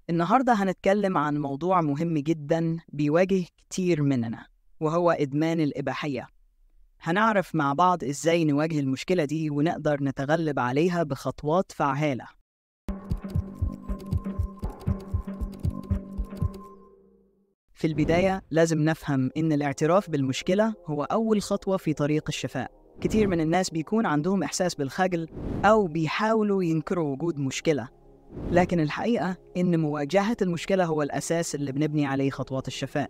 النهاردة هنتكلم عن موضوع مهم جدا بيواجه كتير مننا وهو إدمان الإباحية هنعرف مع بعض إزاي نواجه المشكلة دي ونقدر نتغلب عليها بخطوات فعالة في البداية لازم نفهم إن الاعتراف بالمشكلة هو أول خطوة في طريق الشفاء كتير من الناس بيكون عندهم إحساس بالخجل أو بيحاولوا ينكروا وجود مشكلة لكن الحقيقة إن مواجهة المشكلة هو الأساس اللي بنبني عليه خطوات الشفاء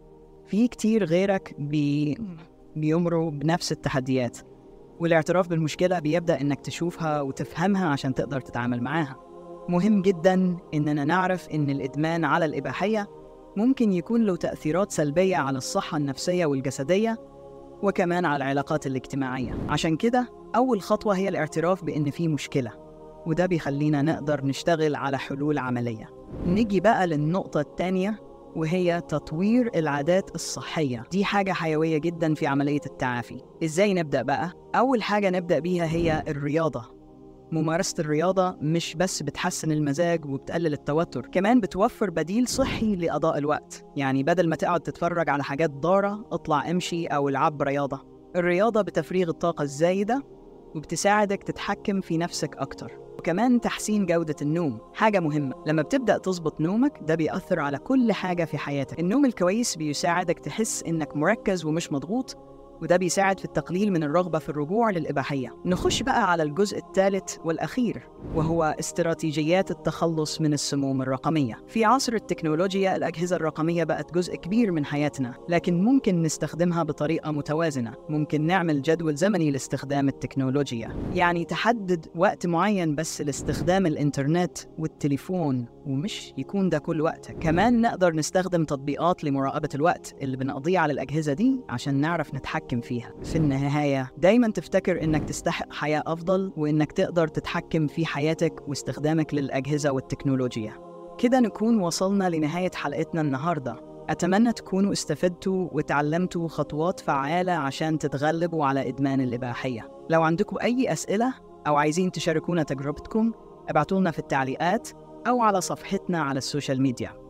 في كتير غيرك بي... بيمروا بنفس التحديات والاعتراف بالمشكلة بيبدأ إنك تشوفها وتفهمها عشان تقدر تتعامل معاها مهم جدا إننا نعرف إن الإدمان على الإباحية ممكن يكون له تأثيرات سلبية على الصحة النفسية والجسدية وكمان على العلاقات الاجتماعية عشان كده أول خطوة هي الاعتراف بإن في مشكلة وده بيخلينا نقدر نشتغل على حلول عملية نيجي بقى للنقطة التانية وهي تطوير العادات الصحية دي حاجة حيوية جدا في عملية التعافي إزاي نبدأ بقى؟ أول حاجة نبدأ بيها هي الرياضة ممارسة الرياضة مش بس بتحسن المزاج وبتقلل التوتر كمان بتوفر بديل صحي لقضاء الوقت يعني بدل ما تقعد تتفرج على حاجات ضارة اطلع امشي أو العب رياضة الرياضة بتفريغ الطاقة الزايدة وبتساعدك تتحكم في نفسك أكتر وكمان تحسين جودة النوم حاجة مهمة لما بتبدأ تظبط نومك ده بيأثر على كل حاجة في حياتك النوم الكويس بيساعدك تحس إنك مركز ومش مضغوط وده بيساعد في التقليل من الرغبة في الرجوع للإباحية نخش بقى على الجزء الثالث والأخير وهو استراتيجيات التخلص من السموم الرقمية في عصر التكنولوجيا الأجهزة الرقمية بقت جزء كبير من حياتنا لكن ممكن نستخدمها بطريقة متوازنة ممكن نعمل جدول زمني لاستخدام التكنولوجيا يعني تحدد وقت معين بس لاستخدام الإنترنت والتليفون ومش يكون ده كل وقتك كمان نقدر نستخدم تطبيقات لمراقبة الوقت اللي بنقضيه على الأجهزة دي عشان نعرف نتحكم فيها في النهاية دايما تفتكر إنك تستحق حياة أفضل وإنك تقدر تتحكم في حياتك واستخدامك للأجهزة والتكنولوجيا كده نكون وصلنا لنهاية حلقتنا النهاردة أتمنى تكونوا استفدتوا وتعلمتوا خطوات فعالة عشان تتغلبوا على إدمان الإباحية لو عندكم أي أسئلة أو عايزين تشاركونا تجربتكم ابعتوا لنا في التعليقات أو على صفحتنا على السوشيال ميديا